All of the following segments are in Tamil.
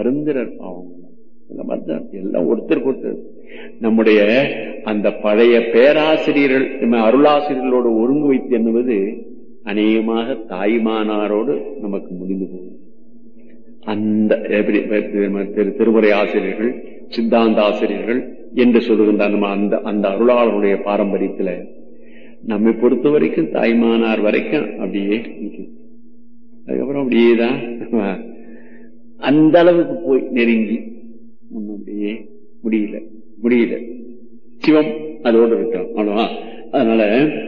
அருந்திரர் பாவம் எல்லாம் மருந்தினர் எல்லாம் ஒருத்தருக்கு ஒருத்தர் நம்முடைய அந்த பழைய பேராசிரியர்கள் நம்ம அருளாசிரியர்களோடு ஒருங்கு வைத்து எண்ணுவது அநேகமாக தாய்மானாரோடு நமக்கு முடிந்து போகும் அந்த எப்படி திரு திருமுறை ஆசிரியர்கள் சித்தாந்த ஆசிரியர்கள் என்று சொல்லுகின்ற நம்ம அந்த அந்த அருளாளருடைய பாரம்பரியத்துல நம்மை பொறுத்த வரைக்கும் தாய்மானார் வரைக்கும் அப்படியே நிற்கும் அதுக்கப்புறம் அப்படியே தான் அந்த அளவுக்கு போய் நெருங்கி ஒன்னும் அப்படியே முடியல முடியல சிவம் அதோடு இருக்கிறோம் அவ்வளவா அதனால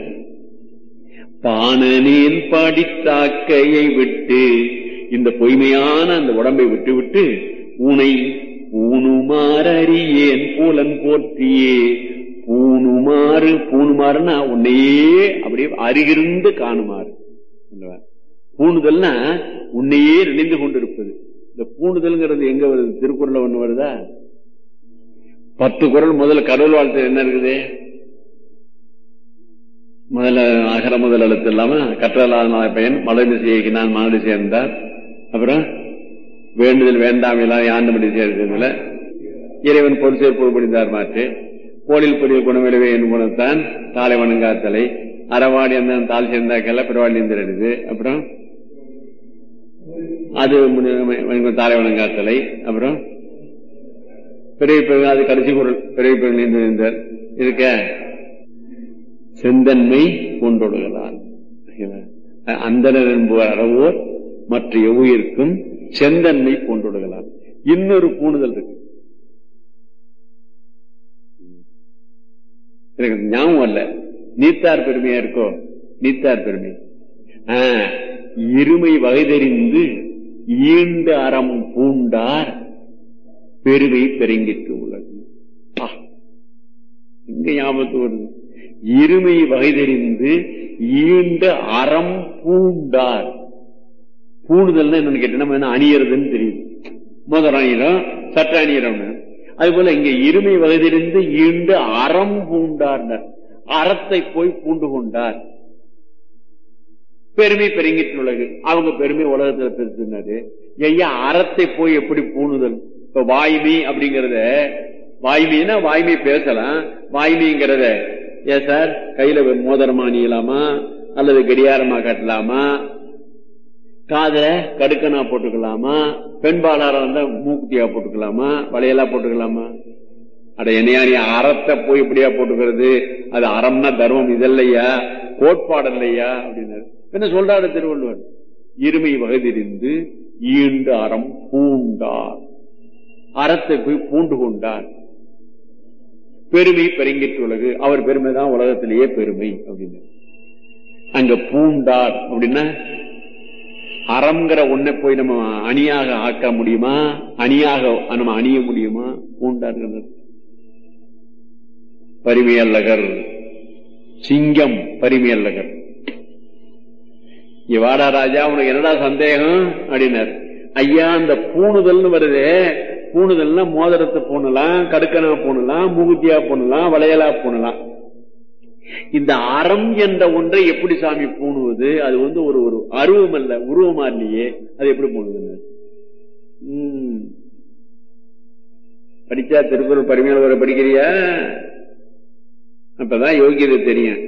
பானனின் படித்தாக்கையை விட்டு இந்த பொய்மையான அந்த உடம்பை விட்டு விட்டு உனை பூணுமாறியேன் பூலன் போற்றியே பூணுமாறு பூணுமாறுனா உன்னையே அப்படியே அருகிருந்து காணுமாறு பூணுதல்னா உன்னையே நினைந்து கொண்டிருப்பது இந்த பூணுதல்ங்கிறது எங்க வருது திருக்குறள் ஒண்ணு வருதா பத்து குரல் முதல்ல கடவுள் வாழ்த்து என்ன இருக்குது முதல்ல அகர முதல் எழுத்து இல்லாம கற்றலாத பையன் மலை திசைக்கு நான் மாநில சேர்ந்தார் அப்புறம் வேண்டுதல் வேண்டாம் இல்லாத ஆண்டபடி சேர்ந்ததுல இறைவன் பொது சேர்ப்பு புரிந்தார் மாற்று கோளில் புரிய குணவிலவே என் குணத்தான் தாலை வணங்காத்தலை அறவாடி அந்த தால் சேர்ந்தாக்கல்ல பிறவாடி இருந்துருது அப்புறம் அது தாலை வணங்காத்தலை அப்புறம் பெரிய பெருங்க அது கடைசி குரல் பெரிய பெருங்க இருக்க செந்தன்மை கொண்டொடுகளால் அந்தனர் என்பவர் அறவோர் மற்ற எவ்வுயிர்க்கும் செந்தன்மை கொண்டொடுகளால் இன்னொரு பூணுதல் இருக்கு எனக்கு ஞாபகம் அல்ல நீத்தார் பெருமையா இருக்கோ நீத்தார் பெருமை இருமை வகை தெரிந்து ஈண்டு அறம் பூண்டார் பெருமை பெருங்கிட்டு உள்ளது இங்க ஞாபகத்து வருது இருமை வகை தெரிந்து ஈண்ட அறம் பூண்டார் பூணுதல் என்னன்னு கேட்டீங்கன்னா அணியறதுன்னு தெரியுது முதல் அணியிடம் சட்ட அணியிடம்னு அது போல இங்க இருமை வகை தெரிந்து ஈண்டு அறம் பூண்டார் அறத்தை போய் பூண்டு கொண்டார் பெருமை பெருங்கிட்டு உலகு அவங்க பெருமை உலகத்துல பெருசுனாரு ஐயா அறத்தை போய் எப்படி பூணுதல் இப்ப வாய்மை அப்படிங்கறத வாய்மைன்னா வாய்மை பேசலாம் வாய்மைங்கிறத ஏன் சார் கையில மோதிரமா அணியலாமா அல்லது கடியாரமா கட்டலாமா காதல கடுக்கனா போட்டுக்கலாமா பெண்பாளாரா இருந்தா மூக்குத்தியா போட்டுக்கலாமா வளையலா போட்டுக்கலாமா அட என்னையா நீ அறத்தை போய் இப்படியா போட்டுக்கிறது அது அறம்னா தர்மம் இதல்லையா கோட்பாடு இல்லையா அப்படின்னாரு என்ன சொல்றாரு திருவள்ளுவர் இருமை வகதிரிந்து ஈண்டு அறம் பூண்டார் அறத்தை போய் பூண்டு கொண்டார் பெருமை பெருங்கிட்டு உலகு அவர் பெருமை தான் உலகத்திலேயே பெருமை அப்படின்னு அங்க பூண்டார் அப்படின்னா அறம்ங்கிற ஒன்னை போய் நம்ம அணியாக ஆக்க முடியுமா அணியாக நம்ம அணிய முடியுமா பூண்டார் பரிமையல்லகர் சிங்கம் பரிமையல்லகர் வாடா ராஜா உனக்கு என்னடா சந்தேகம் அப்படின்னார் ஐயா அந்த பூணுதல்னு வருது பூணுதல்னா மோதிரத்தை பூணலாம் கடுக்கனா பூணலாம் மூகுத்தியா பூணலாம் வளையலா பூணலாம் இந்த அறம் என்ற ஒன்றை எப்படி சாமி பூணுவது அது வந்து ஒரு ஒரு அருவம் அல்ல உருவமா இல்லையே அது எப்படி பூணுதுன்னு படிச்சா திருக்குறள் பரிமையாளர் வர படிக்கிறியா அப்பதான் யோகியதை தெரியும்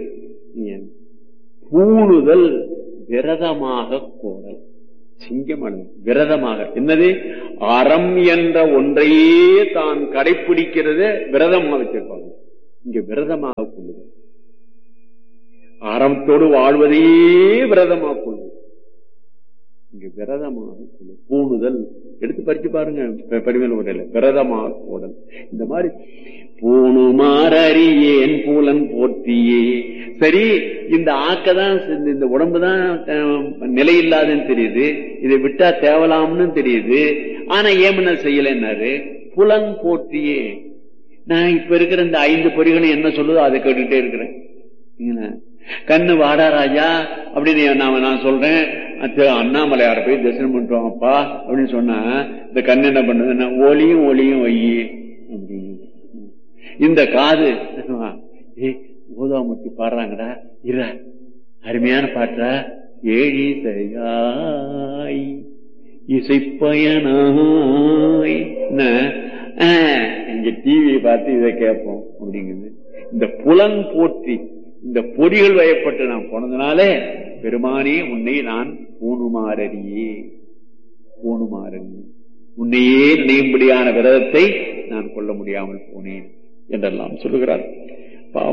பூணுதல் விரதமாக கோடல் சிங்கமானது விரதமாக என்னது அறம் என்ற ஒன்றையே தான் கடைபிடிக்கிறத விரதமாக வச்சிருப்பாங்க இங்க விரதமாக கொள்ளுது அறத்தோடு வாழ்வதையே விரதமாக கொள்வது இங்க விரதமாக கொள்வது பூணுதல் எடுத்து படிச்சு பாருங்க படிமேல் உடல விரதமாக கூடல் இந்த மாதிரி பூணுமாறியேன் பூலன் போற்றியே சரி இந்த ஆக்கதான் இந்த உடம்பு தான் நிலையில்லாதுன்னு தெரியுது இதை விட்டா தேவலாம்னு தெரியுது ஆனா ஏமன செய்யலன்னாரு புலன் போற்றியே நான் இப்ப இருக்கிற இந்த ஐந்து பொறிகளும் என்ன சொல்லுதோ அதை கேட்டுக்கிட்டே இருக்கிறேன் கண்ணு வாடா ராஜா அப்படின்னு நாம நான் சொல்றேன் அண்ணாமலையார போய் தரிசனம் பண்றோம் அப்பா அப்படின்னு சொன்னா இந்த கண்ணு என்ன பண்ணுதுன்னா ஒளியும் ஒளியும் ஒய்யி அப்படின்னு இந்த காது ஊதாமூர்த்தி பாடுறாங்கடா இர அருமையான பாட்டா ஏழி செய்யாய் இசைப்பயனாய் என்ன, ஆ, இங்க டிவி பார்த்து இதை கேட்போம் அப்படிங்குது இந்த புலன் போற்றி இந்த பொறிகள் வயப்பட்டு நான் போனதுனாலே பெருமானே உன்னை நான் பூணுமாறியே பூணுமாறன் உன்னையே நினையும்படியான விரதத்தை நான் கொள்ள முடியாமல் போனேன் என்றெல்லாம் சொல்லுகிறார்